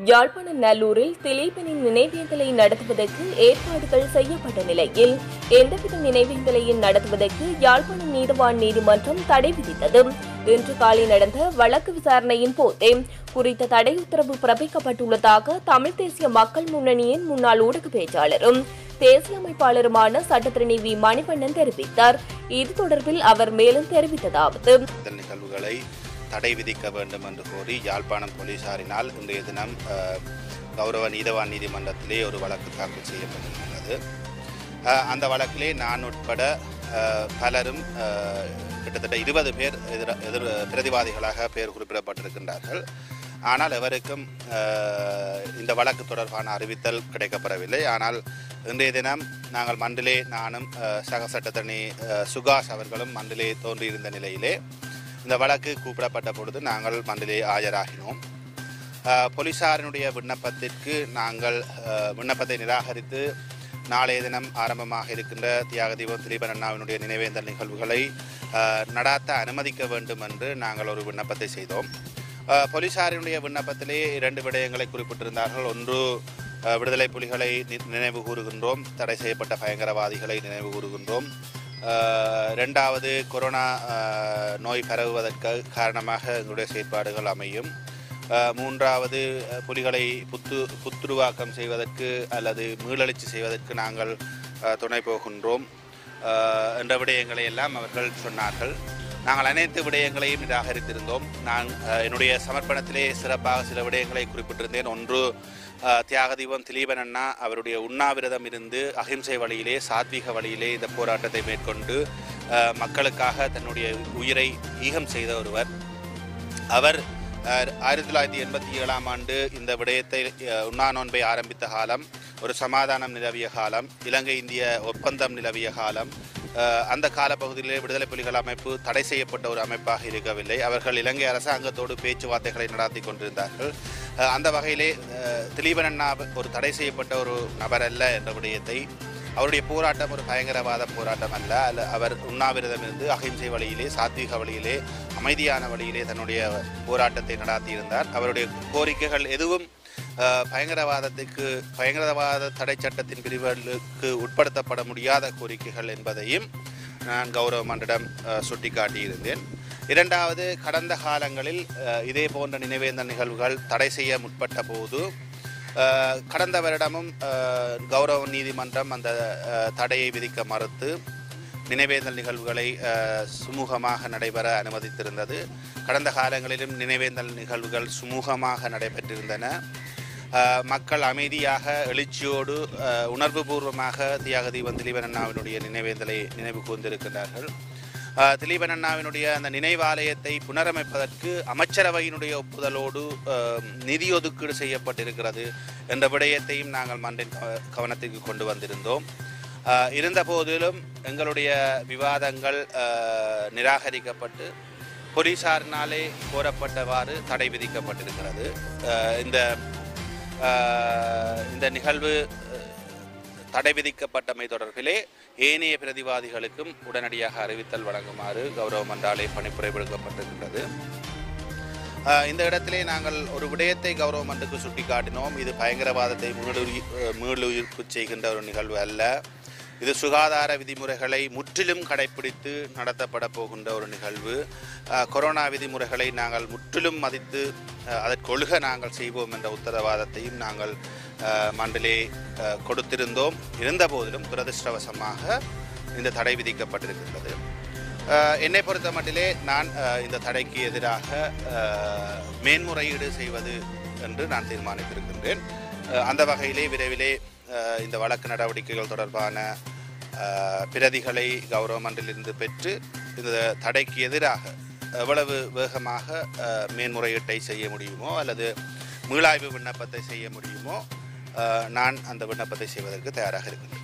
யாழ்ப்பாணம் நல்லூரில் திலீபனின் நினைவேந்தலை நடத்துவதற்கு ஏற்பாடுகள் செய்யப்பட்ட நிலையில் எந்தவித நினைவேந்தலையும் நடத்துவதற்கு யாழ்ப்பாணம் நீதவான் நீதிமன்றம் தடை விதித்தது இன்று காலை நடந்த வழக்கு விசாரணையின் போதே குறித்த தடை உத்தரவு பிறப்பிக்கப்பட்டுள்ளதாக தமிழ் தேசிய மக்கள் முன்னணியின் முன்னாள் ஊடக பேச்சாளரும் தேசிய அமைப்பாளருமான சட்டத்திரணி வி மணிவண்ணன் தெரிவித்தார் இது தொடர்பில் அவர் மேலும் தெரிவித்ததாவது தேர்தல் நிகழ்வுகளை தடை விதிக்க வேண்டும் என்று கோரி யாழ்ப்பாணம் போலீசாரினால் இன்றைய தினம் அஹ், கௌரவ நீதவான் நீதிமன்றத்திலே ஒரு வழக்கு தாக்கல் செய்யப்பட்டிருக்கிறது அஹ், அந்த வழக்கிலே நான் உட்பட அஹ், பலரும் அஹ், கிட்டத்தட்ட இருபது பேர் எதிர எதிர் பிரதிவாதிகளாக பெயர் குறிப்பிடப்பட்டிருக்கின்றார்கள் ஆனால் எவருக்கும் அஹ், இந்த வழக்கு தொடர்பான அறிவித்தல் கிடைக்கப்பெறவில்லை ஆனால் இன்றைய தினம் நாங்கள் மண்டிலே நானும் அஹ், சக சட்டத்தணி அஹ், சுகாஷ் அவர்களும் மண்டிலே தோன்றியிருந்த நிலையிலே இந்த வழக்கு கூப்பிடப்பட்ட பொழுது நாங்கள் மண்டிலே ஆஜராகினோம் அஹ், போலீசாரினுடைய விண்ணப்பத்திற்கு நாங்கள் அஹ், விண்ணப்பத்தை நிராகரித்து நாளைய தினம் ஆரம்பமாக இருக்கின்ற தியாக தீபம் திலீபன் அண்ணாவினுடைய நினைவேந்தல் நிகழ்வுகளை அஹ், நடாத்த அனுமதிக்க வேண்டும் என்று நாங்கள் ஒரு விண்ணப்பத்தை செய்தோம் அஹ், போலீசாரினுடைய விண்ணப்பத்திலே இரண்டு விடயங்களை குறிப்பிட்டிருந்தார்கள் ஒன்று அஹ், விடுதலை புலிகளை நி- நினைவு கூறுகின்றோம் தடை செய்யப்பட்ட பயங்கரவாதிகளை நினைவு கூறுகின்றோம் அஹ், ரெண்டாவது கொரோனா அஹ், நோய் பரவுவதற்கு காரணமாக எங்களுடைய செயற்பாடுகள் அமையும் அஹ், மூன்றாவது அஹ், புலிகளை புத்து புத்துருவாக்கம் செய்வதற்கு அல்லது மீளெழுச்சி செய்வதற்கு நாங்கள் அஹ், துணை போகின்றோம் அஹ், என்ற விடயங்களை எல்லாம் அவர்கள் சொன்னார்கள் நாங்கள் அனைத்து விடயங்களையும் நிராகரித்திருந்தோம் நான் அஹ், என்னுடைய சமர்ப்பணத்திலே சிறப்பாக சில விடயங்களை குறிப்பிட்டிருந்தேன் ஒன்று அஹ், தியாகதீபம் திலீபன் அண்ணா அவருடைய உண்ணாவிரதம் இருந்து அகிம்சை வழியிலே சாத்வீக வழியிலே இந்த போராட்டத்தை மேற்கொண்டு அஹ், மக்களுக்காக தன்னுடைய உயிரை ஈகம் செய்த ஒருவர் அவர் அஹ், ஆயிரத்தி தொள்ளாயிரத்தி எண்பத்தி ஏழாம் ஆண்டு இந்த விடயத்தை அஹ், உண்ணா நோன்பை ஆரம்பித்த காலம் ஒரு சமாதானம் நிலவிய காலம் இலங்கை இந்திய ஒப்பந்தம் நிலவிய காலம் அஹ், அந்த காலப்பகுதியிலே விடுதலை புலிகள் அமைப்பு தடை செய்யப்பட்ட ஒரு அமைப்பாக இருக்கவில்லை அவர்கள் இலங்கை அரசாங்கத்தோடு பேச்சுவார்த்தைகளை நடத்தி கொண்டிருந்தார்கள் அஹ், அந்த வகையிலே அஹ், திலீபன் அண்ணா ஒரு தடை செய்யப்பட்ட ஒரு நபர் அல்ல என்ற விடயத்தை அவருடைய போராட்டம் ஒரு பயங்கரவாத போராட்டம் அல்ல அல்ல அவர் உண்ணாவிரதம் இருந்து அகிம்சை வழியிலே சாத்வீக வழியிலே அமைதியான வழியிலே தன்னுடைய போராட்டத்தை நடாத்தியிருந்தார் அவருடைய கோரிக்கைகள் எதுவும் அஹ், பயங்கரவாதத்துக்கு பயங்கரவாத தடை சட்டத்தின் பிரிவுகளுக்கு உட்படுத்தப்பட முடியாத கோரிக்கைகள் என்பதையும் நான் கௌரவ மன்றிடம் அஹ், சுட்டிக்காட்டியிருந்தேன் இரண்டாவது கடந்த காலங்களில் அஹ், இதே போன்ற நினைவேந்தல் நிகழ்வுகள் தடை செய்ய முற்பட்ட போது அஹ், கடந்த வருடமும் அஹ், கௌரவ நீதிமன்றம் அந்த அஹ், தடையை விதிக்க மறுத்து நினைவேந்தல் நிகழ்வுகளை அஹ், சுமூகமாக நடைபெற அனுமதித்திருந்தது கடந்த காலங்களிலும் நினைவேந்தல் நிகழ்வுகள் சுமூகமாக நடைபெற்றிருந்தன அஹ், மக்கள் அமைதியாக எழுச்சியோடு அஹ், உணர்வுபூர்வமாக தியாக தீபன் திலீபன் அண்ணாவினுடைய நினைவேந்தலை நினைவு கூர்ந்திருக்கிறார்கள் அஹ், திலீபன் அண்ணாவினுடைய அந்த நினைவாலயத்தை புனரமைப்பதற்கு அமைச்சரவையினுடைய ஒப்புதலோடு அஹ், நிதி ஒதுக்கீடு செய்யப்பட்டிருக்கிறது என்ற விடயத்தையும் நாங்கள் மன்றின் கவ- கவனத்திற்கு கொண்டு வந்திருந்தோம் அஹ், இருந்த போதிலும் எங்களுடைய விவாதங்கள் அஹ், நிராகரிக்கப்பட்டு போலீசாரினாலே கோரப்பட்டவாறு தடை விதிக்கப்பட்டிருக்கிறது அஹ், இந்த அஹ், இந்த நிகழ்வு அஹ், தடை விதிக்கப்பட்டமை தொடர்பிலே ஏனைய பிரதிவாதிகளுக்கும் உடனடியாக அறிவித்தல் வழங்குமாறு கௌரவ மன்றாலே பணிப்புரை விடுக்கப்பட்டிருக்கிறது அஹ், இந்த இடத்திலே நாங்கள் ஒரு விடயத்தை கௌரவ மன்றுக்கு சுட்டிக்காட்டினோம் இது பயங்கரவாதத்தை மீளுயிர் மீளுயிர்ப்பு செய்கின்ற ஒரு நிகழ்வு அல்ல இது சுகாதார விதிமுறைகளை முற்றிலும் கடைப்பிடித்து நடத்தப்பட போகின்ற ஒரு நிகழ்வு அஹ், கொரோனா விதிமுறைகளை நாங்கள் முற்றிலும் மதித்து அஹ், அதற்கொழுக நாங்கள் செய்வோம் என்ற உத்தரவாதத்தையும் நாங்கள் அஹ், மண்டிலே அஹ், கொடுத்திருந்தோம் இருந்தபோதிலும் துரதிர்ஷ்டவசமாக இந்த தடை விதிக்கப்பட்டிருக்கின்றது அஹ், என்னை பொறுத்த மட்டிலே நான் அஹ், இந்த தடைக்கு எதிராக அஹ், மேன்முறையீடு செய்வது என்று நான் தீர்மானித்திருக்கின்றேன் அஹ், அந்த வகையிலே விரைவிலே அஹ், இந்த வழக்கு நடவடிக்கைகள் தொடர்பான அஹ், பிரதிகளை கௌரவ மன்றிலிருந்து பெற்று இந்த தடைக்கு எதிராக எவ்வளவு வேகமாக அஹ், மேன்முறையீட்டை செய்ய முடியுமோ அல்லது மீளாய்வு விண்ணப்பத்தை செய்ய முடியுமோ அஹ், நான் அந்த விண்ணப்பத்தை செய்வதற்கு தயாராக இருக்கின்றேன்